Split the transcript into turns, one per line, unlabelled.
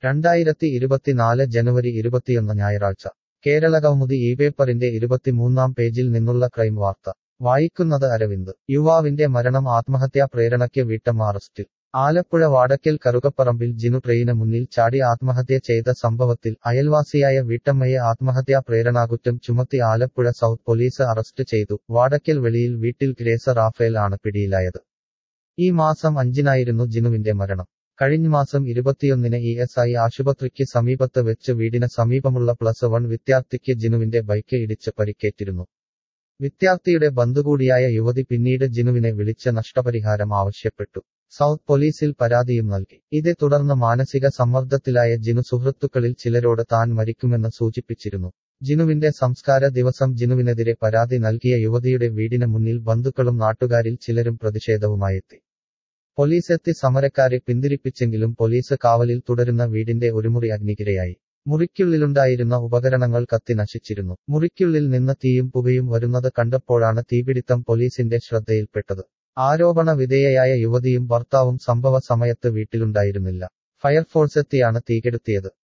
രണ്ടായിരത്തി ഇരുപത്തിനാല് ജനുവരി ഇരുപത്തിയൊന്ന് ഞായറാഴ്ച കേരളകൗമുദി ഈ പേപ്പറിന്റെ ഇരുപത്തിമൂന്നാം പേജിൽ നിന്നുള്ള ക്രൈം വാർത്ത വായിക്കുന്നത് അരവിന്ദ് യുവാവിന്റെ മരണം ആത്മഹത്യാ പ്രേരണയ്ക്ക് വീട്ടമ്മ അറസ്റ്റിൽ ആലപ്പുഴ വാടക്കൽ കറുകപ്പറമ്പിൽ ജിനു ട്രെയിന് മുന്നിൽ ചാടി ആത്മഹത്യ ചെയ്ത സംഭവത്തിൽ അയൽവാസിയായ വീട്ടമ്മയെ ആത്മഹത്യാ പ്രേരണാകുറ്റം ചുമത്തി ആലപ്പുഴ സൗത്ത് പോലീസ് അറസ്റ്റ് ചെയ്തു വാടക്കൽ വെളിയിൽ വീട്ടിൽ ഗ്രേസ റാഫേൽ ആണ് പിടിയിലായത് ഈ മാസം അഞ്ചിനായിരുന്നു ജിനുവിന്റെ മരണം കഴിഞ്ഞ മാസം ഇരുപത്തിയൊന്നിന് ഇ എസ് ഐ ആശുപത്രിക്ക് സമീപത്ത് വെച്ച് വീടിന് സമീപമുള്ള പ്ലസ് വൺ വിദ്യാർത്ഥിക്ക് ജിനുവിന്റെ ബൈക്ക് ഇടിച്ച് പരിക്കേറ്റിരുന്നു വിദ്യാർത്ഥിയുടെ ബന്ധുകൂടിയായ യുവതി പിന്നീട് ജിനുവിനെ വിളിച്ച് നഷ്ടപരിഹാരം ആവശ്യപ്പെട്ടു സൗത്ത് പോലീസിൽ പരാതിയും നൽകി ഇതേ തുടർന്ന് മാനസിക സമ്മർദ്ദത്തിലായ ജിനു സുഹൃത്തുക്കളിൽ ചിലരോട് താൻ മരിക്കുമെന്ന് സൂചിപ്പിച്ചിരുന്നു ജിനുവിന്റെ സംസ്കാര ദിവസം ജിനുവിനെതിരെ പരാതി നൽകിയ യുവതിയുടെ വീടിന് മുന്നിൽ ബന്ധുക്കളും നാട്ടുകാരിൽ ചിലരും പ്രതിഷേധവുമായെത്തി പോലീസെത്തി സമരക്കാരെ പിന്തിരിപ്പിച്ചെങ്കിലും പോലീസ് കാവലിൽ തുടരുന്ന വീടിന്റെ ഒരു മുറി അഗ്നിക്കിരയായി മുറിക്കുള്ളിലുണ്ടായിരുന്ന ഉപകരണങ്ങൾ കത്തി നശിച്ചിരുന്നു മുറിക്കുള്ളിൽ നിന്ന് തീയും പുകയും വരുന്നത് കണ്ടപ്പോഴാണ് തീപിടിത്തം പോലീസിന്റെ ശ്രദ്ധയിൽപ്പെട്ടത് ആരോപണ വിധേയയായ യുവതിയും ഭർത്താവും സംഭവ സമയത്ത് വീട്ടിലുണ്ടായിരുന്നില്ല ഫയർഫോഴ്സെത്തിയാണ് തീകെടുത്തിയത്